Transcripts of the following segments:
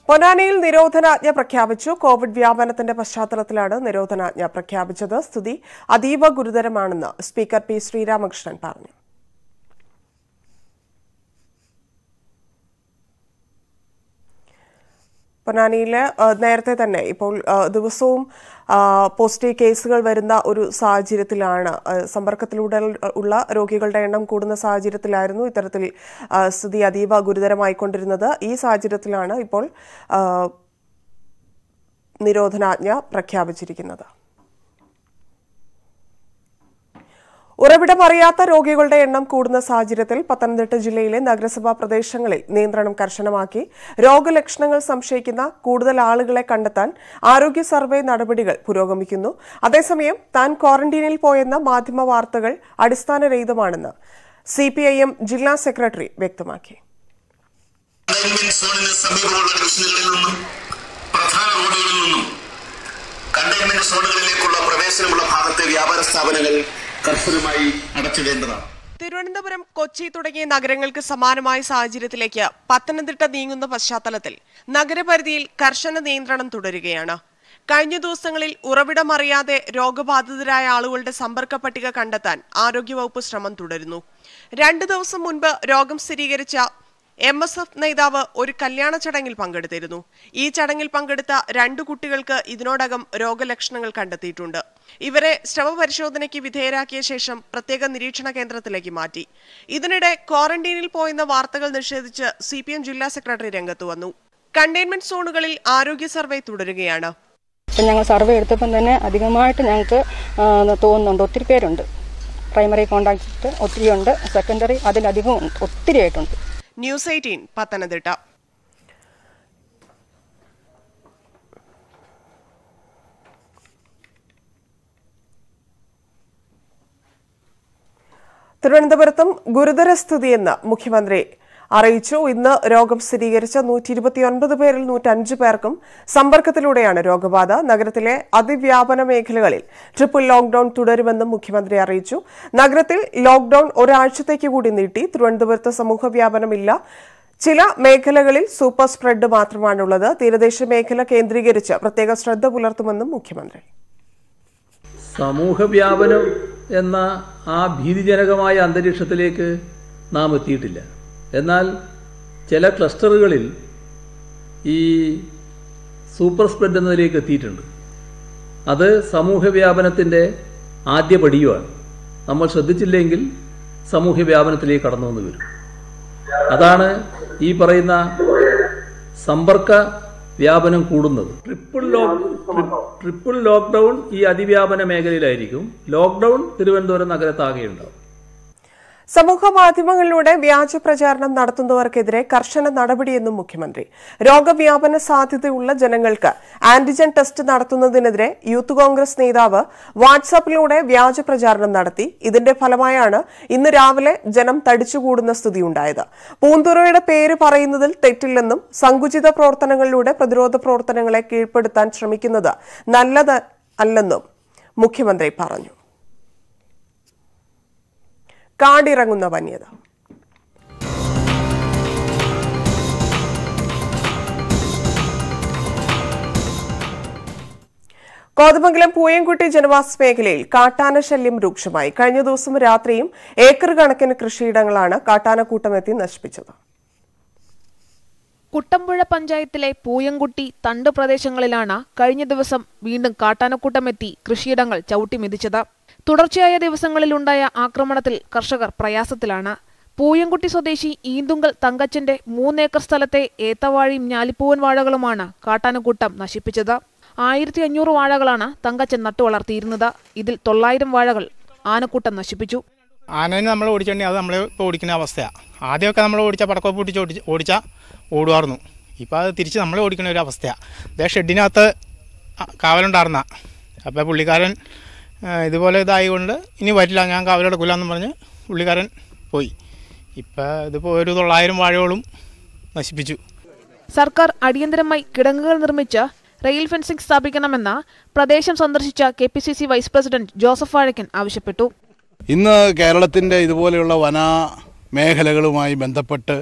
പൊന്നാനിയിൽ നിരോധനാജ്ഞ പ്രഖ്യാപിച്ചു കോവിഡ് വ്യാപനത്തിന്റെ പശ്ചാത്തലത്തിലാണ് നിരോധനാജ്ഞ പ്രഖ്യാപിച്ചത് സ്ഥിതി അതീവ ഗുരുതരമാണെന്ന് സ്പീക്കർ പി ശ്രീരാമകൃഷ്ണൻ പറഞ്ഞു പൊന്നാനിയിൽ നേരത്തെ തന്നെ ഇപ്പോൾ ആ, ദിവസവും ആ, പോസിറ്റീവ് കേസുകൾ വരുന്ന ഒരു സാഹചര്യത്തിലാണ് ആ, സമ്പർക്കത്തിലൂടെ ഉള്ള രോഗികളുടെ എണ്ണം കൂടുന്ന സാഹചര്യത്തിലായിരുന്നു ഇത്തരത്തിൽ ആ, സ്ഥിതി അതീവ ഗുരുതരമായിക്കൊണ്ടിരുന്നത് ഈ സാഹചര്യത്തിലാണ് ഇപ്പോൾ ആ, നിരോധനാജ്ഞ പ്രഖ്യാപിച്ചിരിക്കുന്നത് ഉറവിടമറിയാത്ത രോഗികളുടെ എണ്ണം കൂടുന്ന സാഹചര്യത്തിൽ പത്തനംതിട്ട ജില്ലയിലെ നഗരസഭാ പ്രദേശങ്ങളിൽ നിയന്ത്രണം കർശനമാക്കി രോഗലക്ഷണങ്ങൾ സംശയിക്കുന്ന കൂടുതൽ ആളുകളെ കണ്ടെത്താൻ ആരോഗ്യ സർവേ നടപടികൾ പുരോഗമിക്കുന്നു അതേസമയം താൻ ക്വാറന്റീനിൽ പോയെന്ന മാധ്യമ വാർത്തകൾ അടിസ്ഥാനരഹിതമാണെന്ന് സിപിഐഎം ജില്ലാ സെക്രട്ടറി വ്യക്തമാക്കി കണ്ടെയ്ൻമെന്റ് സോണിന് സമീപമുള്ള ഡിവിഷനുകളിൽ നിന്നും പ്രധാന റോഡുകളിൽ നിന്നും കണ്ടെയ്ൻമെന്റ് സോണുകളിലേക്കുള്ള പ്രവേശനമുള്ള ഭാഗത്തെ വ്യാപാര സ്ഥാപനങ്ങൾ കർശനമായി അടച്ചിടേണ്ടതാണ് തിരുവനന്തപുരം കൊച്ചി തുടങ്ങിയ നഗരങ്ങൾക്ക് സമാനമായ സാഹചര്യത്തിലേക്ക് പത്തനംതിട്ട നീങ്ങുന്ന പശ്ചാത്തലത്തിൽ നഗരപരിധിയിൽ കർശന നിയന്ത്രണം തുടരുകയാണ് കഴിഞ്ഞ ദിവസങ്ങളിൽ ഉറവിടമറിയാതെ രോഗബാധിതരായ ആളുകളുടെ സമ്പർക്ക പട്ടിക കണ്ടെത്താൻ ആരോഗ്യവകുപ്പ് ശ്രമം തുടരുന്നു രണ്ടു ദിവസം മുൻപ് രോഗം സ്ഥിരീകരിച്ച എം എസ് എഫ് നേതാവ് ഒരു കല്യാണ ചടങ്ങിൽ പങ്കെടുത്തിരുന്നു ഈ ചടങ്ങിൽ പങ്കെടുത്ത രണ്ടു കുട്ടികൾക്ക് ഇതിനോടകം രോഗലക്ഷണങ്ങൾ കണ്ടെത്തിയിട്ടുണ്ട് ഇവരെ ശ്രമപരിശോധനയ്ക്ക് വിധേയരാക്കിയ ശേഷം പ്രത്യേക നിരീക്ഷണ കേന്ദ്രത്തിലേക്ക് മാറ്റി ഇതിനിടെ ക്വാറന്റീനിൽ പോയെന്ന വാർത്തകൾ നിഷേധിച്ച് സി പി എം ജില്ലാ സെക്രട്ടറി രംഗത്ത് വന്നു കണ്ടെയ്ൻമെന്റ് സോണുകളിൽ ആരോഗ്യ സർവേ തുടരുകയാണ് ഇപ്പം ഞങ്ങൾ സർവേ എടുത്തപ്പം തന്നെ അധികമായിട്ട് ഞങ്ങൾക്ക് ആ, തോന്നുന്നുണ്ട് ഒത്തിരി പേരുണ്ട് പ്രൈമറി കോണ്ടാക്ട് ഒത്തിരിയുണ്ട് സെക്കൻഡറി അതിലധികം ഉണ്ട് ഒത്തിരി ആയിട്ടുണ്ട് ന്യൂസ് എയ്റ്റീൻ പത്തനംതിട്ട തിരുവനന്തപുരത്തും ഗുരുതരസ്ഥിതിയെന്ന് മുഖ്യമന്ത്രി അറിയിച്ചു ഇന്ന് രോഗം സ്ഥിരീകരിച്ച നൂറ്റി ഇരുപത്തിയൊൻപത് പേരിൽ നൂറ്റഞ്ച് പേർക്കും സമ്പർക്കത്തിലൂടെയാണ് രോഗബാധ നഗരത്തിലെ അതിവ്യാപന മേഖലകളിൽ ട്രിപ്പിൾ ലോക്ഡൌൺ തുടരുമെന്നും മുഖ്യമന്ത്രി അറിയിച്ചു നഗരത്തിൽ ലോക്ഡൌൺ ഒരാഴ്ചത്തേക്ക് കൂടി നീട്ടി തിരുവനന്തപുരത്ത് സമൂഹവ്യാപനമില്ല ചില മേഖലകളിൽ സൂപ്പർ സ്പ്രെഡ് മാത്രമാണുള്ളത് തീരദേശ മേഖല കേന്ദ്രീകരിച്ച് പ്രത്യേക ശ്രദ്ധ പുലർത്തുമെന്നും മുഖ്യമന്ത്രി സമൂഹവ്യാപനം എന്ന ആ ഭീതിജനകമായ അന്തരീക്ഷത്തിലേക്ക് നാം എത്തിയിട്ടില്ല എന്നാൽ ചില ക്ലസ്റ്ററുകളിൽ ഈ സൂപ്പർ സ്പ്രെഡ് എന്നതിലേക്ക് എത്തിയിട്ടുണ്ട് അത് സമൂഹവ്യാപനത്തിൻ്റെ ആദ്യ പടിയുമാണ് നമ്മൾ ശ്രദ്ധിച്ചില്ലെങ്കിൽ സമൂഹവ്യാപനത്തിലേക്ക് കടന്നു വന്ന് വരും അതാണ് ഈ പറയുന്ന സമ്പർക്ക വ്യാപനം കൂടുന്നത് ട്രിപ്പിൾ ലോക്ക് ട്രിപ്പിൾ ലോക്ക്ഡൗൺ ഈ അതിവ്യാപന മേഖലയിലായിരിക്കും ലോക്ക്ഡൗൺ തിരുവനന്തപുരം നഗരത്താകെ ഉണ്ടാവും സമൂഹ മാധ്യമങ്ങളിലൂടെ വ്യാജ പ്രചാരണം നടത്തുന്നവർക്കെതിരെ കർശന നടപടിയെന്നും മുഖ്യമന്ത്രി രോഗവ്യാപന സാധ്യതയുള്ള ജനങ്ങൾക്ക് ആന്റിജൻ ടെസ്റ്റ് നടത്തുന്നതിനെതിരെ യൂത്ത് കോൺഗ്രസ് നേതാവ് വാട്സാപ്പിലൂടെ വ്യാജ പ്രചാരണം നടത്തി ഇതിന്റെ ഫലമായാണ് ഇന്ന് രാവിലെ ജനം തടിച്ചുകൂടുന്ന സ്ഥിതിയുണ്ടായത് പൂന്തുറയുടെ പേര് പറയുന്നതിൽ തെറ്റില്ലെന്നും സങ്കുചിത പ്രവർത്തനങ്ങളിലൂടെ പ്രതിരോധ പ്രവർത്തനങ്ങളെ കീഴ്പ്പെടുത്താൻ ശ്രമിക്കുന്നത് നല്ലത് അല്ലെന്നും മുഖ്യമന്ത്രി പറഞ്ഞു കാടിറങ്ങുന്ന വന്യത കോതമംഗലം പൂയംകുട്ടി ജനവാസ മേഖലയിൽ കാട്ടാന ശല്യം രൂക്ഷമായി കഴിഞ്ഞ ദിവസം രാത്രിയും ഏക്കർ കണക്കിന് കൃഷിയിടങ്ങളാണ് കാട്ടാനക്കൂട്ടമെത്തി നശിപ്പിച്ചത് കുട്ടമ്പുഴ പഞ്ചായത്തിലെ പൂയംകുട്ടി തണ്ട് പ്രദേശങ്ങളിലാണ് കഴിഞ്ഞ ദിവസം വീണ്ടും കാട്ടാനക്കൂട്ടമെത്തി കൃഷിയിടങ്ങൾ ചവിട്ടിമെതിച്ചത് തുടർച്ചയായ ദിവസങ്ങളിലുണ്ടായ ആക്രമണത്തിൽ കർഷകർ പ്രയാസത്തിലാണ് പൂയംകുട്ടി സ്വദേശി ഈന്തുങ്കൽ തങ്കച്ചന്റെ മൂന്നേക്കർ സ്ഥലത്തെ ഏത്തവാഴയും ഞാലിപ്പൂവൻ വാഴകളുമാണ് കാട്ടാനക്കൂട്ടം നശിപ്പിച്ചത് ആയിരത്തി അഞ്ഞൂറ് വാഴകളാണ് തങ്കച്ചൻ നട്ടുവളർത്തിയിരുന്നത് ഇതിൽ തൊള്ളായിരം വാഴകൾ ആനക്കൂട്ടം നശിപ്പിച്ചു ആനേനെ നമ്മൾ ഓടിച്ചിട്ടുണ്ടെങ്കിൽ അത് നമ്മൾ ഇപ്പോൾ ഓടിക്കുന്ന അവസ്ഥയാണ് ആദ്യമൊക്കെ നമ്മൾ ഓടിച്ച പടക്കം പൊട്ടിച്ച് ഓടിച്ച് ഓടിച്ചാൽ ഓടുമായിരുന്നു ഇപ്പോൾ അത് തിരിച്ച് നമ്മൾ ഓടിക്കുന്ന ഒരു അവസ്ഥയാണ് ഇതേ ഷെഡിനകത്ത് കാവലുണ്ടായിരുന്ന അപ്പോൾ പുള്ളിക്കാരൻ ആ, ഇതുപോലെ ഇതായതുകൊണ്ട് ഇനി വരില്ല ഞാൻ കാവലെടുക്കില്ല എന്ന് പറഞ്ഞ് പുള്ളിക്കാരൻ പോയി ഇപ്പം ഇതിപ്പോൾ ഒരു തൊള്ളായിരം വാഴകളും നശിപ്പിച്ചു സർക്കാർ അടിയന്തരമായി കിടങ്ങുകൾ നിർമ്മിച്ച് റെയിൽ ഫെൻസിംഗ് സ്ഥാപിക്കണമെന്ന് പ്രദേശം സന്ദർശിച്ച K P C C vice president Joseph Vazhakkan ആവശ്യപ്പെട്ടു ഇന്ന് കേരളത്തിൻ്റെ ഇതുപോലെയുള്ള വന മേഖലകളുമായി ബന്ധപ്പെട്ട്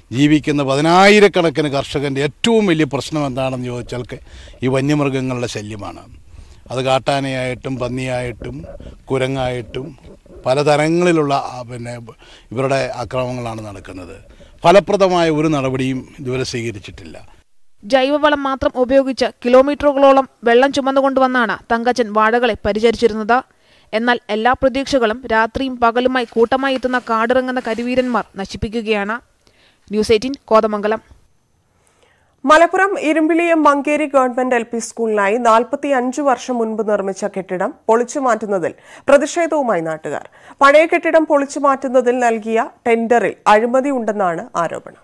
ജീവിക്കുന്ന പതിനായിരക്കണക്കിന് കർഷകൻ്റെ ഏറ്റവും വലിയ പ്രശ്നം എന്താണെന്ന് ചോദിച്ചാൽ ക- ഈ വന്യമൃഗങ്ങളുടെ ശല്യമാണ് അത് കാട്ടാനയായിട്ടും പന്നിയായിട്ടും കുരങ്ങായിട്ടും പലതരങ്ങളിലുള്ള ആ, പിന്നെ ഇവരുടെ ആക്രമണങ്ങളാണ് നടക്കുന്നത് ഫലപ്രദമായ ഒരു നടപടിയും ഇതുവരെ സ്വീകരിച്ചിട്ടില്ല ജൈവവളം മാത്രം ഉപയോഗിച്ച് കിലോമീറ്ററുകളോളം വെള്ളം ചുമന്നുകൊണ്ടുവന്നാണ് തങ്കച്ചൻ വാഴകളെ പരിചരിച്ചിരുന്നത് എന്നാൽ എല്ലാ പ്രതീക്ഷകളും രാത്രിയും പകലുമായി കൂട്ടമായി എത്തുന്ന കാടിറങ്ങുന്ന കരിവീരന്മാർ നശിപ്പിക്കുകയാണ് news eighteen Kothamangalam Malappuram Irimbiliyam Mankeri government L P സ്കൂളിനായി നാൽപ്പത്തി അഞ്ച് വർഷം മുൻപ് നിർമ്മിച്ച കെട്ടിടം പൊളിച്ചു മാറ്റുന്നതിൽ പ്രതിഷേധവുമായി നാട്ടുകാർ പഴയ കെട്ടിടം പൊളിച്ചു മാറ്റുന്നതിൽ നൽകിയ ടെൻഡറിൽ അഴിമതി ഉണ്ടെന്നാണ് ആരോപണം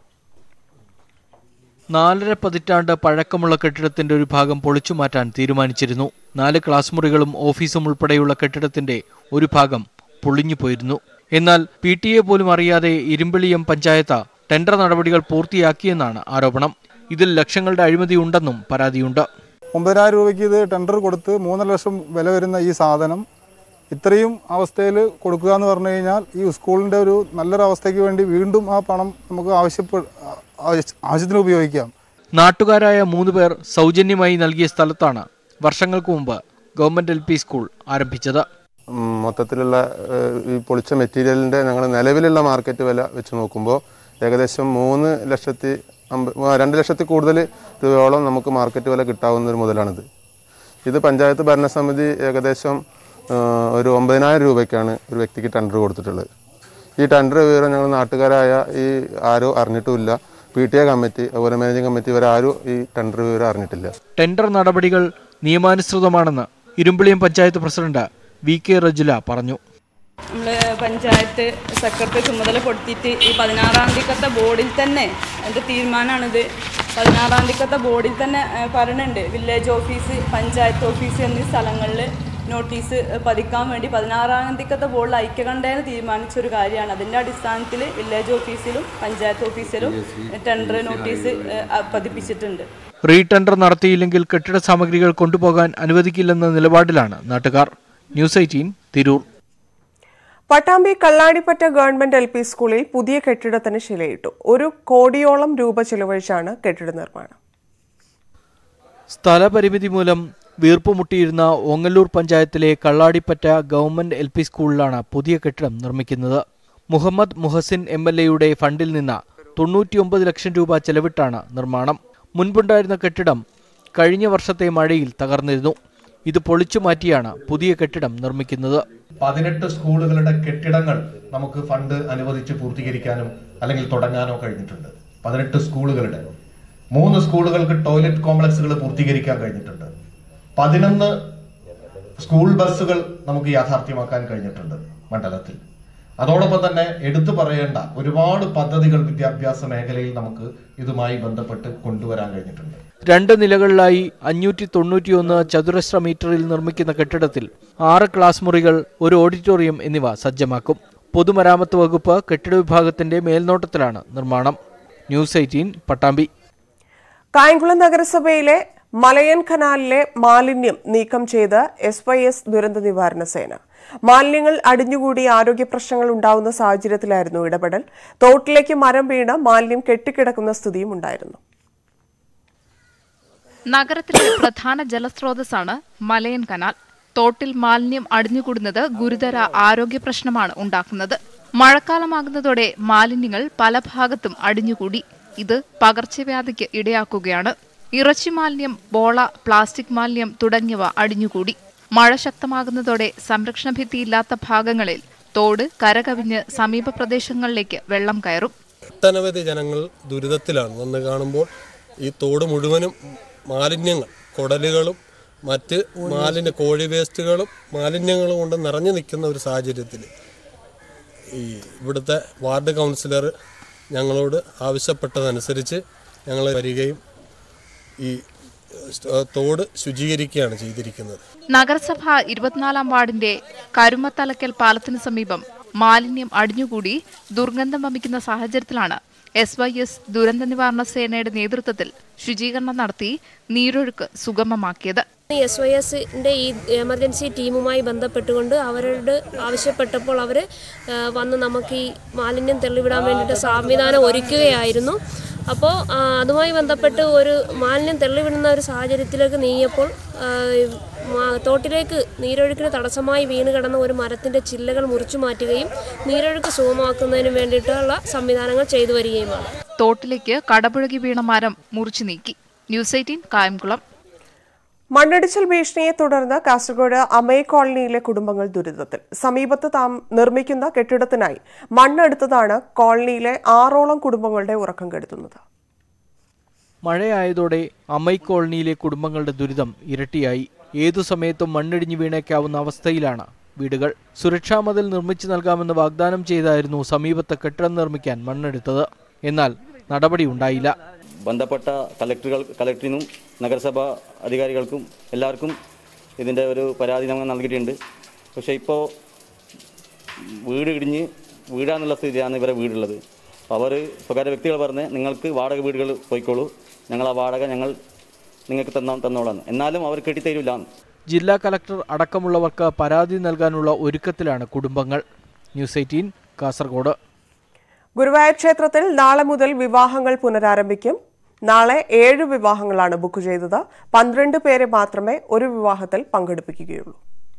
നാലര പതിറ്റാണ്ട് പഴക്കമുള്ള കെട്ടിടത്തിന്റെ ഒരു ഭാഗം പൊളിച്ചു മാറ്റാൻ തീരുമാനിച്ചിരുന്നു നാല് ക്ലാസ് മുറികളും ഓഫീസും ഉൾപ്പെടെയുള്ള കെട്ടിടത്തിന്റെ ഒരു ഭാഗം പൊളിഞ്ഞു പോയിരുന്നു എന്നാൽ പി ടി എ പോലും അറിയാതെ ഇരുമ്പിളിയം പഞ്ചായത്ത് ടെൻഡർ നടപടികൾ പൂർത്തിയാക്കിയെന്നാണ് ആരോപണം ഇതിൽ ലക്ഷങ്ങളുടെ അഴിമതി ഉണ്ടെന്നും പരാതിയുണ്ട് ഒമ്പതിനായിരം രൂപയ്ക്ക് ഇത് ടെൻഡർ കൊടുത്ത് മൂന്നര ലക്ഷം വില വരുന്ന ഈ സാധനം ഇത്രയും അവസ്ഥയിൽ കൊടുക്കുക എന്ന് പറഞ്ഞു കഴിഞ്ഞാൽ ഈ സ്കൂളിൻ്റെ ഒരു നല്ലൊരു അവസ്ഥയ്ക്ക് വേണ്ടി വീണ്ടും ആ പണം നമുക്ക് ആവശ്യപ്പെ ആവശ്യ- ആവശ്യത്തിന് ഉപയോഗിക്കാം നാട്ടുകാരായ മൂന്ന് പേർ സൗജന്യമായി നൽകിയ സ്ഥലത്താണ് വർഷങ്ങൾക്ക് മുമ്പ് ഗവൺമെന്റ് എൽ പി സ്കൂൾ ആരംഭിച്ചത് ഉം, മൊത്തത്തിലുള്ള ഏഹ്, ഈ പൊളിച്ച മെറ്റീരിയലിൻ്റെ ഞങ്ങൾ നിലവിലുള്ള മാർക്കറ്റ് വില വെച്ച് നോക്കുമ്പോൾ ഏകദേശം മൂന്ന് ലക്ഷത്തി അമ്പ ആ, രണ്ട് ലക്ഷത്തി കൂടുതൽ രൂപയോളം നമുക്ക് മാർക്കറ്റ് വില കിട്ടാവുന്ന ഒരു മുതലാണിത് ഇത് പഞ്ചായത്ത് ഭരണസമിതി ഏകദേശം ഏഹ്, ഒരു ഒമ്പതിനായിരം രൂപയ്ക്കാണ് ഒരു വ്യക്തിക്ക് ടെൻഡർ കൊടുത്തിട്ടുള്ളത് ഈ ടെൻഡർ വിവരം ഞങ്ങൾ നാട്ടുകാരായ ഈ ആരോ അറിഞ്ഞിട്ടുമില്ല പി ടി എ കമ്മിറ്റി അതുപോലെ മാനേജിംഗ് കമ്മിറ്റി ഇവരാരും ഈ ടെൻഡർ വിവരം അറിഞ്ഞിട്ടില്ല ടെൻഡർ നടപടികൾ നിയമാനുസൃതമാണെന്ന് Irimbiliyam panchayat president V K Rejula പറഞ്ഞു നമ്മൾ പഞ്ചായത്ത് സെക്രട്ടറി ചുമതല കൊടുത്തിട്ട് ഈ പതിനാറാം തീയതിക്കത്തെ ബോർഡിൽ തന്നെ എൻ്റെ തീരുമാനമാണിത് പതിനാറാം തീയതിക്കത്തെ ബോർഡിൽ തന്നെ ഏഹ്, പറയുന്നുണ്ട് വില്ലേജ് ഓഫീസ് പഞ്ചായത്ത് ഓഫീസ് എന്നീ സ്ഥലങ്ങളിൽ നോട്ടീസ് ഏഹ്, പതിക്കാൻ വേണ്ടി പതിനാറാം തീയതിക്കത്തെ ബോർഡിൽ ഐക്യകണ്ഠേന തീരുമാനിച്ചൊരു കാര്യമാണ് അതിൻ്റെ അടിസ്ഥാനത്തിൽ വില്ലേജ് ഓഫീസിലും പഞ്ചായത്ത് ഓഫീസിലും ടെൻഡർ നോട്ടീസ് ഏഹ്, പതിപ്പിച്ചിട്ടുണ്ട് റീടെൻഡർ നടത്തിയില്ലെങ്കിൽ കെട്ടിട സാമഗ്രികൾ കൊണ്ടുപോകാൻ അനുവദിക്കില്ലെന്ന നിലപാടിലാണ് നാട്ടുകാർ news eighteen Tirur Pattambi Kalladipetta government L P സ്കൂളിൽ പുതിയ കെട്ടിടത്തിന് ശിലയിട്ടു ഒരു കോടിയോളം രൂപ ചെലവഴിച്ചാണ് കെട്ടിട നിർമ്മാണം സ്ഥലപരിമിതി മൂലം വീർപ്പുമുട്ടിയിരുന്ന ഓങ്ങല്ലൂർ പഞ്ചായത്തിലെ കള്ളാടിപ്പറ്റ ഗവൺമെന്റ് എൽ പി സ്കൂളിലാണ് പുതിയ കെട്ടിടം നിർമ്മിക്കുന്നത് മുഹമ്മദ് മുഹസിൻ എം എൽ എയുടെ ഫണ്ടിൽ നിന്ന് തൊണ്ണൂറ്റിയൊമ്പത് ലക്ഷം രൂപ ചെലവിട്ടാണ് നിർമ്മാണം മുൻപുണ്ടായിരുന്ന കെട്ടിടം കഴിഞ്ഞ വർഷത്തെ മഴയിൽ തകർന്നിരുന്നു ഇത് പൊളിച്ചു മാറ്റിയാണ് പുതിയ കെട്ടിടം നിർമ്മിക്കുന്നത് പതിനെട്ട് സ്കൂളുകളുടെ കെട്ടിടങ്ങൾ നമുക്ക് ഫണ്ട് അനുവദിച്ച് പൂർത്തീകരിക്കാനും അല്ലെങ്കിൽ തുടങ്ങാനോ കഴിഞ്ഞിട്ടുണ്ട് പതിനെട്ട് സ്കൂളുകളുടെ മൂന്ന് സ്കൂളുകൾക്ക് ടോയ്ലറ്റ് കോംപ്ലക്സുകൾ പൂർത്തീകരിക്കാൻ കഴിഞ്ഞിട്ടുണ്ട് പതിനൊന്ന് സ്കൂൾ ബസ്സുകൾ നമുക്ക് യാഥാർത്ഥ്യമാക്കാൻ കഴിഞ്ഞിട്ടുണ്ട് മണ്ഡലത്തിൽ അതോടൊപ്പം തന്നെ എടുത്തു പറയേണ്ട ഒരുപാട് പദ്ധതികൾ വിദ്യാഭ്യാസ മേഖലയിൽ നമുക്ക് ഇതുമായി ബന്ധപ്പെട്ട് കൊണ്ടുവരാൻ കഴിഞ്ഞിട്ടുണ്ട് രണ്ട് നിലകളിലായി അഞ്ഞൂറ്റി തൊണ്ണൂറ്റിയൊന്ന് ചതുരശ്ര മീറ്ററിൽ നിർമ്മിക്കുന്ന കെട്ടിടത്തിൽ ആറ് ക്ലാസ് മുറികൾ ഒരു ഓഡിറ്റോറിയം എന്നിവ സജ്ജമാക്കും പൊതുമരാമത്ത് വകുപ്പ് കെട്ടിട വിഭാഗത്തിന്റെ മേൽനോട്ടത്തിലാണ് നിർമ്മാണം ന്യൂസ് എയ്റ്റീൻ പട്ടാമ്പി കായംകുളം നഗരസഭയിലെ മലയൻ കനാലിലെ മാലിന്യം നീക്കം ചെയ്ത് എസ് വൈ എസ് ദുരന്ത നിവാരണ സേന മാലിന്യങ്ങൾ അടിഞ്ഞുകൂടി ആരോഗ്യ പ്രശ്നങ്ങൾ ഉണ്ടാവുന്ന സാഹചര്യത്തിലായിരുന്നു ഇടപെടൽ തോട്ടിലേക്ക് മരം വീണ് മാലിന്യം കെട്ടിക്കിടക്കുന്ന സ്ഥിതിയും ഉണ്ടായിരുന്നു നഗരത്തിലെ പ്രധാന ജലസ്രോതസ്സാണ് മലയൻ കനാൽ തോട്ടിൽ മാലിന്യം അടിഞ്ഞുകൂടുന്നത് ഗുരുതര ആരോഗ്യ പ്രശ്നമാണ് ഉണ്ടാക്കുന്നത് മഴക്കാലമാകുന്നതോടെ മാലിന്യങ്ങൾ പല ഭാഗത്തും അടിഞ്ഞുകൂടി ഇത് പകർച്ചവ്യാധിക്ക് ഇടയാക്കുകയാണ് ഇറച്ചി മാലിന്യം ബോള പ്ലാസ്റ്റിക് മാലിന്യം തുടങ്ങിയവ അടിഞ്ഞുകൂടി മഴ ശക്തമാകുന്നതോടെ സംരക്ഷണ ഭിത്തിയില്ലാത്ത ഭാഗങ്ങളിൽ തോട് കരകവിഞ്ഞ് സമീപ പ്രദേശങ്ങളിലേക്ക് വെള്ളം കയറും ഒട്ടനവധി ജനങ്ങൾ ദുരിതത്തിലാണ് വന്ന് കാണുമ്പോൾ ഈ തോട് മുഴുവനും മാലിന്യങ്ങൾ കുടലുകളും മറ്റ് മാലിന്യ കോഴി വേസ്റ്റുകളും മാലിന്യങ്ങളും കൊണ്ട് നിറഞ്ഞു നിൽക്കുന്ന ഒരു സാഹചര്യത്തിൽ ഈ ഇവിടുത്തെ വാർഡ് കൗൺസിലർ ഞങ്ങളോട് ആവശ്യപ്പെട്ടതനുസരിച്ച് ഞങ്ങൾ വരികയും ഈ ഏഹ്, തോട് ശുചീകരിക്കുകയാണ് ചെയ്തിരിക്കുന്നത് നഗരസഭ ഇരുപത്തിനാലാം വാർഡിന്റെ കരുമത്തലക്കൽ പാലത്തിന് സമീപം മാലിന്യം അടിഞ്ഞുകൂടി ദുർഗന്ധം വമിക്കുന്ന സാഹചര്യത്തിലാണ് എസ് വൈ എസ് ദുരന്ത നിവാരണ സേനയുടെ നേതൃത്വത്തിൽ ശുചീകരണം നടത്തി നീരൊഴുക്ക് സുഗമമാക്കിയത് എസ് വൈ എസിൻ്റെ ഈ എമർജൻസി ടീമുമായി ബന്ധപ്പെട്ടുകൊണ്ട് അവരോട് ആവശ്യപ്പെട്ടപ്പോൾ അവർ വന്ന് നമുക്ക് ഈ മാലിന്യം തള്ളിവിടാൻ വേണ്ടിയിട്ട് സംവിധാനം ഒരുക്കുകയായിരുന്നു അപ്പോൾ ആ, അതുമായി ബന്ധപ്പെട്ട് ഒരു മാലിന്യം തള്ളിവിടുന്ന ഒരു സാഹചര്യത്തിലേക്ക് നീങ്ങിയപ്പോൾ ആ, മാ- തോട്ടിലേക്ക് നീരൊഴുക്കിന് തടസ്സമായി വീണ് കിടന്ന ഒരു മരത്തിൻ്റെ ചില്ലകൾ മുറിച്ചു മാറ്റുകയും നീരൊഴുക്ക് സുഗമമാക്കുന്നതിന് വേണ്ടിയിട്ടുള്ള സംവിധാനങ്ങൾ ചെയ്തു വരികയുമാണ് തോട്ടിലേക്ക് കടപുഴകി വീണ മരം മുറിച്ചു നീക്കി ന്യൂസ് എയ്റ്റീൻ കായംകുളം മണ്ണിടിച്ചിൽ ഭീഷണിയെ തുടർന്ന് കാസർഗോഡ് അമയ കോളനിയിലെ കുടുംബങ്ങൾ ദുരിതത്തിൽ സമീപത്ത് താം നിർമ്മിക്കുന്ന കെട്ടിടത്തിനായി മണ്ണെടുത്തതാണ് കോളനിയിലെ ആറോളം കുടുംബങ്ങളുടെ ഉറക്കം കെടുത്തുന്നത് മഴയായതോടെ അമൈ കോളനിയിലെ കുടുംബങ്ങളുടെ ദുരിതം ഇരട്ടിയായി ഏതു സമയത്തും മണ്ണിടിഞ്ഞു വീണേക്കാവുന്ന അവസ്ഥയിലാണ് വീടുകൾ സുരക്ഷാ മതിൽ നിർമ്മിച്ചു നൽകാമെന്ന് വാഗ്ദാനം ചെയ്തായിരുന്നു സമീപത്ത് കെട്ടിടം നിർമ്മിക്കാൻ മണ്ണെടുത്തത് എന്നാൽ നടപടി ഉണ്ടായില്ല ബന്ധപ്പെട്ട കലക്ടറുകൾ കലക്ടറിനും നഗരസഭ അധികാരികൾക്കും എല്ലാവർക്കും ഇതിൻ്റെ ഒരു പരാതി നമ്മൾ നൽകിയിട്ടുണ്ട് പക്ഷേ ഇപ്പോൾ വീട് ഇടിഞ്ഞ് വീടാന്നുള്ള സ്ഥിതിയാണ് ഇവരെ വീടുള്ളത് അവർ സ്വകാര്യ വ്യക്തികൾ പറഞ്ഞ് നിങ്ങൾക്ക് വാടക വീടുകൾ പോയിക്കോളൂ ഞങ്ങൾ ആ വാടക ഞങ്ങൾ നിങ്ങൾക്ക് തന്നാ തന്നോളാം എന്നാലും അവർ കെട്ടിത്തരില്ല ജില്ലാ കലക്ടർ അടക്കമുള്ളവർക്ക് പരാതി നൽകാനുള്ള ഒരുക്കത്തിലാണ് കുടുംബങ്ങൾ ന്യൂസ് എയ്റ്റീൻ കാസർഗോഡ് ഗുരുവായൂർ ക്ഷേത്രത്തിൽ നാളെ മുതൽ വിവാഹങ്ങൾ പുനരാരംഭിക്കും നാളെ ഏഴ് വിവാഹങ്ങളാണ് ബുക്ക് ചെയ്തത് പന്ത്രണ്ട് പേരെ മാത്രമേ ഒരു വിവാഹത്തിൽ പങ്കെടുപ്പിക്കുകയുള്ളൂ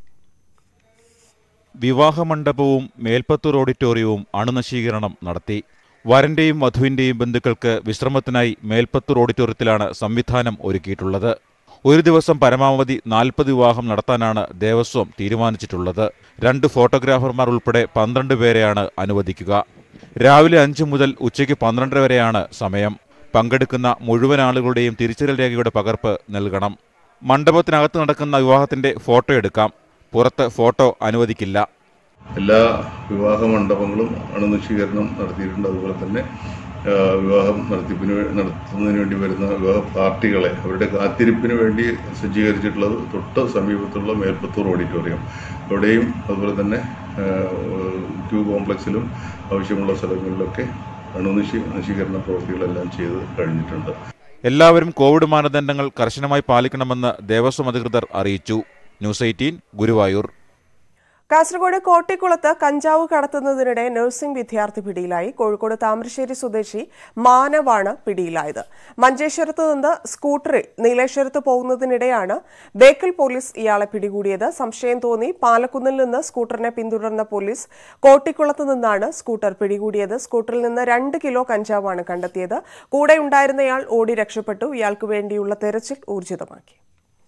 വിവാഹമണ്ഡപവും മേൽപ്പത്തൂർ ഓഡിറ്റോറിയവും അണുനശീകരണം നടത്തി വരന്റെയും വധുവിന്റെയും ബന്ധുക്കൾക്ക് വിശ്രമത്തിനായി മേൽപ്പത്തൂർ ഓഡിറ്റോറിയത്തിലാണ് സംവിധാനം ഒരുക്കിയിട്ടുള്ളത് ഒരു ദിവസം പരമാവധി നാൽപ്പത് വിവാഹം നടത്താനാണ് ദേവസ്വം തീരുമാനിച്ചിട്ടുള്ളത് രണ്ട് ഫോട്ടോഗ്രാഫർമാർ ഉൾപ്പെടെ പന്ത്രണ്ട് പേരെയാണ് അനുവദിക്കുക രാവിലെ അഞ്ചു മുതൽ ഉച്ചയ്ക്ക് പന്ത്രണ്ടര വരെയാണ് സമയം പങ്കെടുക്കുന്ന മുഴുവൻ ആളുകളുടെയും തിരിച്ചറിയൽ രേഖയുടെ പകർപ്പ് നൽകണം മണ്ഡപത്തിനകത്ത് നടക്കുന്ന വിവാഹത്തിന്റെ ഫോട്ടോ എടുക്കാം പുറത്ത് ഫോട്ടോ അനുവദിക്കില്ല എല്ലാ വിവാഹ മണ്ഡപങ്ങളും അണുനശീകരണം നടത്തിയിട്ടുണ്ട് അതുപോലെ തന്നെ ആ, വിവാഹം നടത്തിപ്പിന് വേ- നടത്തുന്നതിന് വേണ്ടി വരുന്ന വിവാഹ പാർട്ടികളെ അവരുടെ കാത്തിരിപ്പിന് വേണ്ടി സജ്ജീകരിച്ചിട്ടുള്ളത് തൊട്ട് സമീപത്തുള്ള മേൽപ്പത്തൂർ ഓഡിറ്റോറിയം അവിടെയും അതുപോലെ തന്നെ ആ, ക്യൂ കോംപ്ലക്സിലും ആവശ്യമുള്ള സ്ഥലങ്ങളിലൊക്കെ അണുനശീ നശീകരണ പ്രവൃത്തികളെല്ലാം ചെയ്ത് കഴിഞ്ഞിട്ടുണ്ട് എല്ലാവരും കോവിഡ് മാനദണ്ഡങ്ങൾ കർശനമായി പാലിക്കണമെന്ന് ദേവസ്വം അധികൃതർ അറിയിച്ചു ന്യൂസ് എയ്റ്റീൻ ഗുരുവായൂർ കാസർഗോഡ് കോട്ടിക്കുളത്ത് കഞ്ചാവ് കടത്തുന്നതിനിടെ നഴ്സിംഗ് വിദ്യാർത്ഥി പിടിയിലായി കോഴിക്കോട് താമരശ്ശേരി സ്വദേശി മാനവാണ് പിടിയിലായത് മഞ്ചേശ്വരത്ത് നിന്ന് സ്കൂട്ടറിൽ നീലേശ്വരത്ത് പോകുന്നതിനിടെയാണ് ബേക്കൽ പോലീസ് ഇയാളെ പിടികൂടിയത് സംശയം തോന്നി പാലക്കുന്നിൽ നിന്ന് സ്കൂട്ടറിനെ പിന്തുടർന്ന പോലീസ് കോട്ടിക്കുളത്ത് നിന്നാണ് സ്കൂട്ടർ പിടികൂടിയത് സ്കൂട്ടറിൽ നിന്ന് രണ്ട് കിലോ കഞ്ചാവാണ് കണ്ടെത്തിയത് കൂടെ ഉണ്ടായിരുന്നയാൾ ഓടി രക്ഷപ്പെട്ടു ഇയാൾക്ക് വേണ്ടിയുള്ള തെരച്ചിൽ ഊർജിതമാക്കി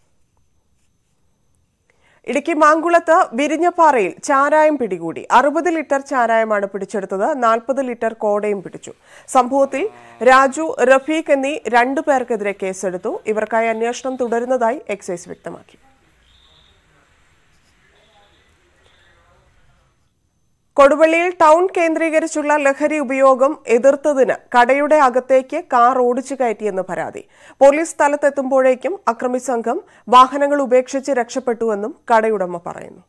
ഇടുക്കി മാങ്കുളത്ത് വിരിഞ്ഞപ്പാറയിൽ ചാരായം പിടികൂടി അറുപത് ലിറ്റർ ചാരായമാണ് പിടിച്ചെടുത്തത് നാൽപ്പത് ലിറ്റർ കോടയും പിടിച്ചു സംഭവത്തിൽ രാജു റഫീഖ് എന്നീ രണ്ടു പേർക്കെതിരെ കേസെടുത്തു ഇവർക്കായി അന്വേഷണം തുടരുന്നതായി എക്സൈസ് വ്യക്തമാക്കി കൊടുവള്ളിയിൽ ടൗൺ കേന്ദ്രീകരിച്ചുള്ള ലഹരി ഉപയോഗം എതിർത്തതിന് കടയുടെ അകത്തേക്ക് കാർ ഓടിച്ചു കയറ്റിയെന്ന് പരാതി പോലീസ് സ്ഥലത്തെത്തുമ്പോഴേക്കും അക്രമി സംഘം വാഹനങ്ങൾ ഉപേക്ഷിച്ച് രക്ഷപ്പെട്ടുവെന്നും കടയുടമ പറയുന്നു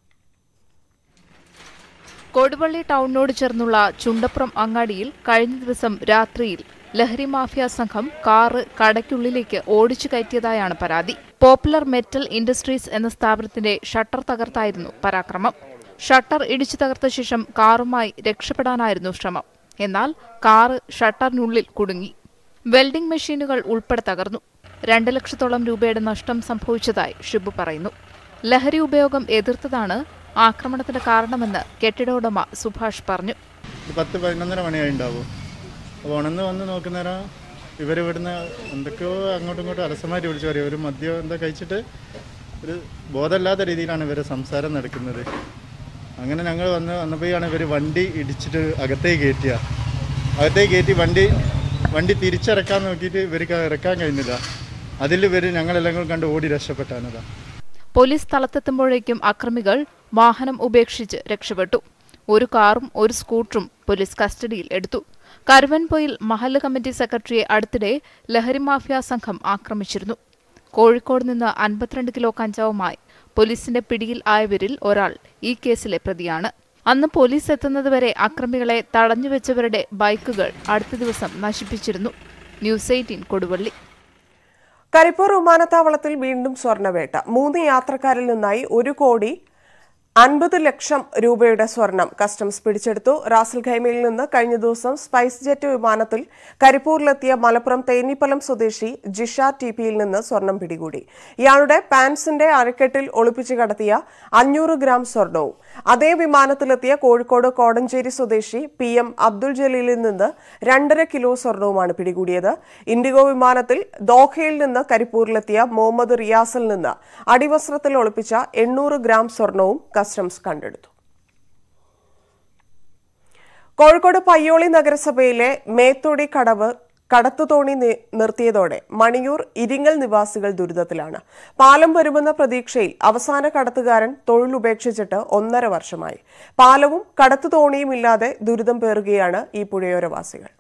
കൊടുവള്ളി ടൗണിനോട് ചേർന്നുള്ള ചുണ്ടപ്പുറം അങ്ങാടിയിൽ കഴിഞ്ഞ ദിവസം രാത്രിയിൽ ലഹരി മാഫിയ സംഘം കാറ് കടയ്ക്കുള്ളിലേക്ക് ഓടിച്ചു കയറ്റിയതായാണ് പരാതി പോപ്പുലർ മെറ്റൽ ഇൻഡസ്ട്രീസ് എന്ന സ്ഥാപനത്തിന്റെ ഷട്ടർ തകർത്തായിരുന്നു പരാക്രമം ഷട്ടർ ഇടിച്ചു തകർത്ത ശേഷം കാറുമായി രക്ഷപ്പെടാനായിരുന്നു ശ്രമം എന്നാൽ കാറ് ഷട്ടറിനുള്ളിൽ കുടുങ്ങി വെൽഡിംഗ് മെഷീനുകൾ ഉൾപ്പെടെ തകർന്നു രണ്ട് ലക്ഷത്തോളം രൂപയുടെ നഷ്ടം സംഭവിച്ചതായി ഷിബു പറയുന്നു ലഹരി ഉപയോഗം എതിർത്തതാണ് ആക്രമണത്തിന് കാരണമെന്ന് കെട്ടിട ഉടമ സുഭാഷ് പറഞ്ഞു ഒരു പത്ത് പതിനൊന്നര മണിയായി ഉണ്ടാവും അപ്പോൾ ഉണർന്ന് വന്ന് നോക്കുന്നേരം ഇവർ ഇവിടുന്ന് എന്തൊക്കെയോ അങ്ങോട്ടും ഇങ്ങോട്ടും അലസമായിട്ട് വിളിച്ചു പറയും ഒരു മദ്യം എന്താ കഴിച്ചിട്ട് ഒരു ബോധമില്ലാത്ത രീതിയിലാണ് ഇവരെ സംസാരം നടക്കുന്നത് അങ്ങനെ ഞങ്ങൾ വന്ന് വന്നപ്പോഴാണ് ഇവർ വണ്ടി ഇടിച്ചിട്ട് അകത്തേക്ക് കയറ്റിയ അകത്തേക്ക് കയറ്റി വണ്ടി വണ്ടി തിരിച്ചിറക്കാൻ നോക്കിയിട്ട് ഇവർക്ക് ഇറക്കാൻ കഴിഞ്ഞില്ല അതിൽ ഇവർ ഞങ്ങളെല്ലാം കൂടി കണ്ട് ഓടി രക്ഷപ്പെട്ടാനതാ പോലീസ് സ്ഥലത്തെത്തുമ്പോഴേക്കും അക്രമികൾ വാഹനം ഉപേക്ഷിച്ച് രക്ഷപ്പെട്ടു ഒരു കാറും ഒരു സ്കൂട്ടറും പോലീസ് കസ്റ്റഡിയിൽ എടുത്തു കരുവൻപൊയിൽ മഹല്ല് കമ്മിറ്റി സെക്രട്ടറിയെ അടുത്തിടെ ലഹരി മാഫിയ സംഘം ആക്രമിച്ചിരുന്നു കോഴിക്കോട് നിന്ന് അൻപത്തിരണ്ട് കിലോ കഞ്ചാവുമായി പോലീസിന്റെ പിടിയിൽ ആയവരിൽ ഒരാൾ ഈ കേസിലെ പ്രതിയാണ് അന്ന് പോലീസ് എത്തുന്നതുവരെ അക്രമികളെ തടഞ്ഞുവെച്ചവരുടെ ബൈക്കുകൾ അടുത്ത ദിവസം നശിപ്പിച്ചിരുന്നു ന്യൂസ് എയ്റ്റീൻ കൊടുവള്ളി കരിപ്പൂർ വിമാനത്താവളത്തിൽ വീണ്ടും സ്വർണ്ണവേട്ട മൂന്ന് യാത്രക്കാരിൽ നിന്നായി ഒരു കോടി അൻപത് ലക്ഷം രൂപയുടെ സ്വർണം കസ്റ്റംസ് പിടിച്ചെടുത്തു റാസൽ ഖൈമയിൽ നിന്ന് കഴിഞ്ഞ ദിവസം സ്പൈസ് ജെറ്റ് വിമാനത്തിൽ കരിപ്പൂരിലെത്തിയ മലപ്പുറം തേന്നിപ്പലം സ്വദേശി ജിഷ ടി പിയിൽ നിന്ന് സ്വർണം പിടികൂടി ഇയാളുടെ പാൻസിന്റെ അരക്കെട്ടിൽ ഒളിപ്പിച്ചു കടത്തിയ അഞ്ഞൂറ് ഗ്രാം സ്വർണവും അതേ വിമാനത്തിലെത്തിയ കോഴിക്കോട് കോടഞ്ചേരി സ്വദേശി പി എം അബ്ദുൾ ജലീലിൽ നിന്ന് രണ്ടര കിലോ സ്വർണവുമാണ് പിടികൂടിയത് ഇൻഡിഗോ വിമാനത്തിൽ ദോഹയിൽ നിന്ന് കരിപ്പൂരിലെത്തിയ മുഹമ്മദ് റിയാസിൽ നിന്ന് അടിവസ്ത്രത്തിൽ ഒളിപ്പിച്ച എണ്ണൂറ് ഗ്രാം സ്വർണവും കസ്റ്റംസ് കണ്ടെടുത്തു കോഴിക്കോട് പയ്യോളി നഗരസഭയിലെ മേത്തോടി കടവ് കടത്തുതോണി നി- നിർത്തിയതോടെ മണിയൂർ ഇരിങ്ങൽ നിവാസികൾ ദുരിതത്തിലാണ് പാലം വരുമെന്ന പ്രതീക്ഷയിൽ അവസാന കടത്തുകാരൻ തൊഴിലുപേക്ഷിച്ചിട്ട് ഒന്നര വർഷമായി പാലവും കടത്തുതോണിയും ഇല്ലാതെ ദുരിതം പേറുകയാണ് ഈ പുഴയോരവാസികൾ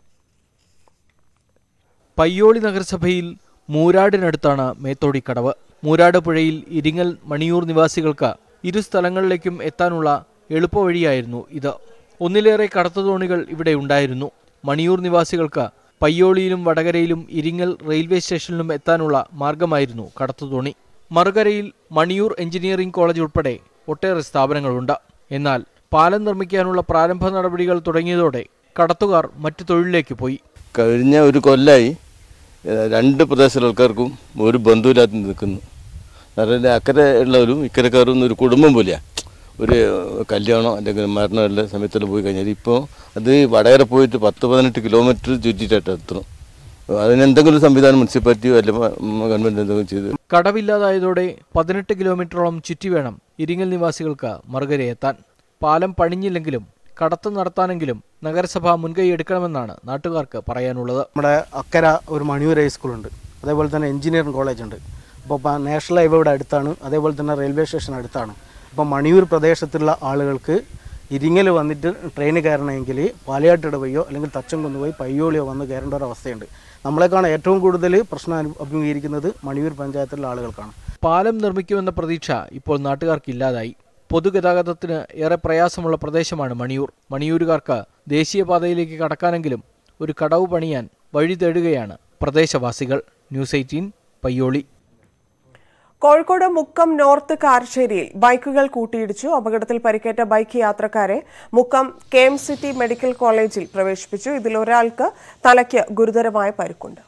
പയ്യോളി നഗരസഭയിൽ മൂരാടിനടുത്താണ് മേത്തോടിക്കടവ് മൂരാട് പുഴയിൽ ഇരിങ്ങൽ മണിയൂർ നിവാസികൾക്ക് ഇരു സ്ഥലങ്ങളിലേക്കും എത്താനുള്ള എളുപ്പവഴിയായിരുന്നു ഇത് ഒന്നിലേറെ കടത്തുതോണികൾ ഇവിടെ ഉണ്ടായിരുന്നു മണിയൂർ നിവാസികൾക്ക് പയ്യോളിയിലും വടകരയിലും ഇരിങ്ങൽ റെയിൽവേ സ്റ്റേഷനിലും എത്താനുള്ള മാർഗമായിരുന്നു കടത്തുതോണി മറുകരയിൽ മണിയൂർ എഞ്ചിനീയറിംഗ് കോളേജ് ഉൾപ്പെടെ ഒട്ടേറെ സ്ഥാപനങ്ങളുണ്ട് എന്നാൽ പാലം നിർമ്മിക്കാനുള്ള പ്രാരംഭ നടപടികൾ തുടങ്ങിയതോടെ കടത്തുകാർ മറ്റു തൊഴിലിലേക്ക് പോയി കഴിഞ്ഞ ഒരു കൊല്ലമായി ഏഹ്, രണ്ട് പ്രദേശ ആൾക്കാർക്കും ഒരു ബന്ധുവില്ലാതെ നിൽക്കുന്നു കാരണം അക്കരെ ഉള്ളവരും ഇക്കരക്കാരും ഒരു കുടുംബം പോലെയാണ് ഒരു കല്യാണം അല്ലെങ്കിൽ മരണം എല്ലാ സമയത്തെല്ലാം പോയി കഴിഞ്ഞാൽ ഇപ്പോൾ അത് വടകര പോയിട്ട് പത്ത് പതിനെട്ട് കിലോമീറ്റർ ചുറ്റിട്ടായിട്ട് എത്തണം അതിനെന്തെങ്കിലും സംവിധാനം മുനിസിപ്പാലിറ്റിയോ അല്ലെങ്കിൽ ഗവൺമെൻറ് എന്തെങ്കിലും ചെയ്ത് കടവില്ലാതായതോടെ പതിനെട്ട് കിലോമീറ്ററോളം ചുറ്റി വേണം ഇരിങ്ങൽ നിവാസികൾക്ക് മറുകരയെത്താൻ പാലം പണിഞ്ഞില്ലെങ്കിലും കടത്ത് നടത്താനെങ്കിലും നഗരസഭ മുൻകൈ എടുക്കണമെന്നാണ് നാട്ടുകാർക്ക് പറയാനുള്ളത് നമ്മുടെ അക്കര ഒരു മണിയൂർ ഹൈസ്കൂളുണ്ട് അതേപോലെ തന്നെ എഞ്ചിനീയറിംഗ് കോളേജ് ഉണ്ട് അപ്പോൾ നാഷണൽ ഹൈവേ ഇവിടെ അടുത്താണ് അതേപോലെ തന്നെ റെയിൽവേ സ്റ്റേഷൻ അടുത്താണ് അപ്പോൾ മണിയൂർ പ്രദേശത്തുള്ള ആളുകൾക്ക് ഇരിങ്ങൽ വന്നിട്ട് ട്രെയിൻ കയറണമെങ്കിൽ പാലയാട്ടിട വഴിയോ അല്ലെങ്കിൽ തച്ചംകുന്ന് പോയി പയ്യോളിയോ വന്ന് കയറേണ്ട ഒരു അവസ്ഥയുണ്ട് നമ്മളെക്കാണ് ഏറ്റവും കൂടുതൽ പ്രശ്നം അനു- അഭിമുഖീകരിക്കുന്നത് മണിയൂർ പഞ്ചായത്തിലുള്ള ആളുകൾക്കാണ് പാലം നിർമ്മിക്കുമെന്ന പ്രതീക്ഷ ഇപ്പോൾ നാട്ടുകാർക്കില്ലാതായി പൊതുഗതാഗതത്തിന് ഏറെ പ്രയാസമുള്ള പ്രദേശമാണ് മണിയൂർ മണിയൂരുകാർക്ക് ദേശീയപാതയിലേക്ക് കടക്കാനെങ്കിലും ഒരു കടവ് പണിയാൻ വഴി തേടുകയാണ് പ്രദേശവാസികൾ news eighteen Payyoli Kozhikode Mukkam north കാരശ്ശേരിയിൽ ബൈക്കുകൾ കൂട്ടിയിടിച്ചു അപകടത്തിൽ പരിക്കേറ്റ ബൈക്ക് യാത്രക്കാരെ Mukkam K M city medical കോളേജിൽ പ്രവേശിപ്പിച്ചു ഇതിൽ ഒരാൾക്ക് തലയ്ക്ക് ഗുരുതരമായ പരിക്കുണ്ട്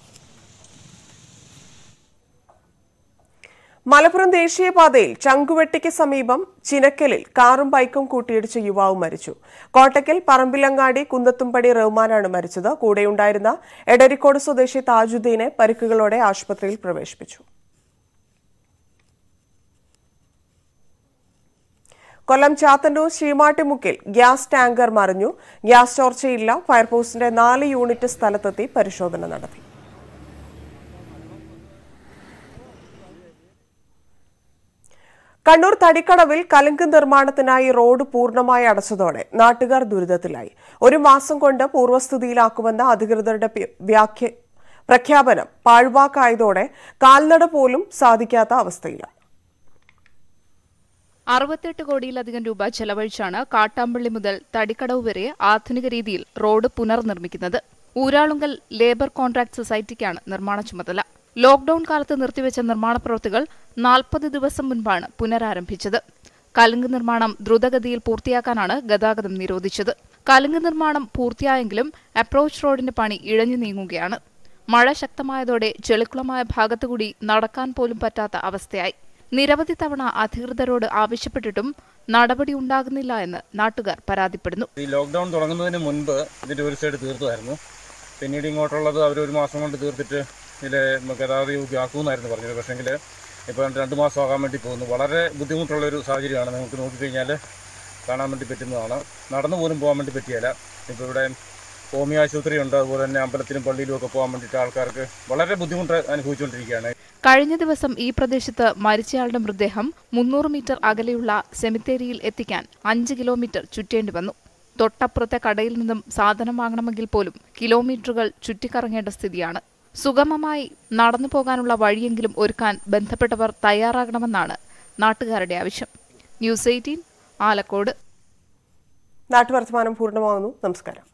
മലപ്പുറം ദേശീയപാതയിൽ ചങ്കുവെട്ടിക്ക് സമീപം ചിനക്കലിൽ കാറും ബൈക്കും കൂട്ടിയിടിച്ച് യുവാവ് മരിച്ചു കോട്ടക്കൽ പറമ്പിലങ്ങാടി കുന്നത്തുംപടി റഹ്മാനാണ് മരിച്ചത് കൂടെയുണ്ടായിരുന്ന എടരിക്കോട് സ്വദേശി താജുദ്ദീനെ പരിക്കുകളോടെ ആശുപത്രിയിൽ പ്രവേശിപ്പിച്ചു കൊല്ലം ചാത്തന്നൂർ ശ്രീമാട്ടിമുക്കിൽ ഗ്യാസ് ടാങ്കർ മറിഞ്ഞു ഗ്യാസ് ചോർച്ചയില്ല ഫയർഫോഴ്സിന്റെ നാല് യൂണിറ്റ് സ്ഥലത്തെത്തി പരിശോധന നടത്തി കണ്ണൂർ തടിക്കടവിൽ കലുങ്ക് നിർമ്മാണത്തിനായി റോഡ് പൂർണ്ണമായി അടച്ചതോടെ നാട്ടുകാർ ദുരിതത്തിലായി ഒരു മാസം കൊണ്ട് പൂർവ്വസ്ഥിതിയിലാക്കുമെന്ന അധികൃതരുടെ പി- വ്യാഖ്യ പ്രഖ്യാപനം പാഴ്വാക്കായതോടെ കാൽനട പോലും സാധിക്കാത്ത അവസ്ഥയിലാണ് അറുപത്തെട്ട് കോടിയിലധികം രൂപ ചെലവഴിച്ചാണ് കാട്ടാമ്പള്ളി മുതൽ തടിക്കടവ് വരെ ആധുനിക രീതിയിൽ റോഡ് പുനർനിർമ്മിക്കുന്നത് ഊരാളുങ്കൽ ലേബർ കോൺട്രാക്ട് സൊസൈറ്റിക്കാണ് നിർമ്മാണ ചുമതല ലോക്ഡൌൺ കാലത്ത് നിർത്തിവെച്ച നിർമ്മാണ പ്രവൃത്തികൾ നാൽപ്പത് ദിവസം മുൻപാണ് പുനരാരംഭിച്ചത് കലുങ്ക് നിർമ്മാണം ദ്രുതഗതിയിൽ പൂർത്തിയാക്കാനാണ് ഗതാഗതം നിരോധിച്ചത് കലുങ്ക് നിർമ്മാണം പൂർത്തിയായെങ്കിലും അപ്രോച്ച് റോഡിന്റെ പണി ഇഴഞ്ഞു നീങ്ങുകയാണ് മഴ ശക്തമായതോടെ ചെളിക്കുളമായ ഭാഗത്തുകൂടി നടക്കാൻ പോലും പറ്റാത്ത അവസ്ഥയായി നിരവധി തവണ അധികൃതരോട് ആവശ്യപ്പെട്ടിട്ടും നടപടി ഉണ്ടാകുന്നില്ല എന്ന് നാട്ടുകാർ പരാതിപ്പെടുന്നു ഈ ലോക്ക്ഡൗൺ തുടങ്ങുന്നതിന് മുൻപ് ഇതിൻ്റെ ഒരു സൈഡ് തീർത്തതായിരുന്നു പിന്നീട് ഇങ്ങോട്ടുള്ളത് അവർ ഒരു മാസം കൊണ്ട് തീർത്തിട്ട് ഇതിൽ ഗതാഗത യോഗ്യമാക്കുമെന്നായിരുന്നു പറഞ്ഞത് പക്ഷേങ്കിൽ ഇപ്പോൾ രണ്ട് മാസം ആകാൻ വേണ്ടി പോകുന്നു വളരെ ബുദ്ധിമുട്ടുള്ള ഒരു സാഹചര്യമാണ് നമുക്ക് നോക്കിക്കഴിഞ്ഞാൽ കാണാൻ വേണ്ടി പറ്റുന്നതാണ് നടന്നു പോലും പോകാൻ വേണ്ടി പറ്റിയല്ല ഇപ്പോൾ ഇവിടെ ഹോമിയോ ആശുപത്രി ഉണ്ട് അതുപോലെ തന്നെ അമ്പലത്തിലും പള്ളിയിലും ഒക്കെ പോകാൻ വേണ്ടിയിട്ട് ആൾക്കാർക്ക് വളരെ ബുദ്ധിമുട്ട് അനുഭവിച്ചുകൊണ്ടിരിക്കുകയാണ് കഴിഞ്ഞ ദിവസം ഈ പ്രദേശത്ത് മരിച്ചയാളുടെ മൃതദേഹം മുന്നൂറ് മീറ്റർ അകലെയുള്ള സെമിത്തേരിയിൽ എത്തിക്കാൻ അഞ്ച് കിലോമീറ്റർ ചുറ്റേണ്ടി വന്നു തൊട്ടപ്പുറത്തെ കടയിൽ നിന്നും സാധനം വാങ്ങണമെങ്കിൽ പോലും കിലോമീറ്ററുകൾ ചുറ്റിക്കറങ്ങേണ്ട സ്ഥിതിയാണ് സുഗമമായി നടന്നു പോകാനുള്ള വഴിയെങ്കിലും ഒരുക്കാൻ ബന്ധപ്പെട്ടവർ തയ്യാറാകണമെന്നാണ് നാട്ടുകാരുടെ ആവശ്യം ന്യൂസ് എയ്റ്റീൻ ആലക്കോട് നാട്ടുവർത്തമാനം പൂർണ്ണമാകുന്നു നമസ്കാരം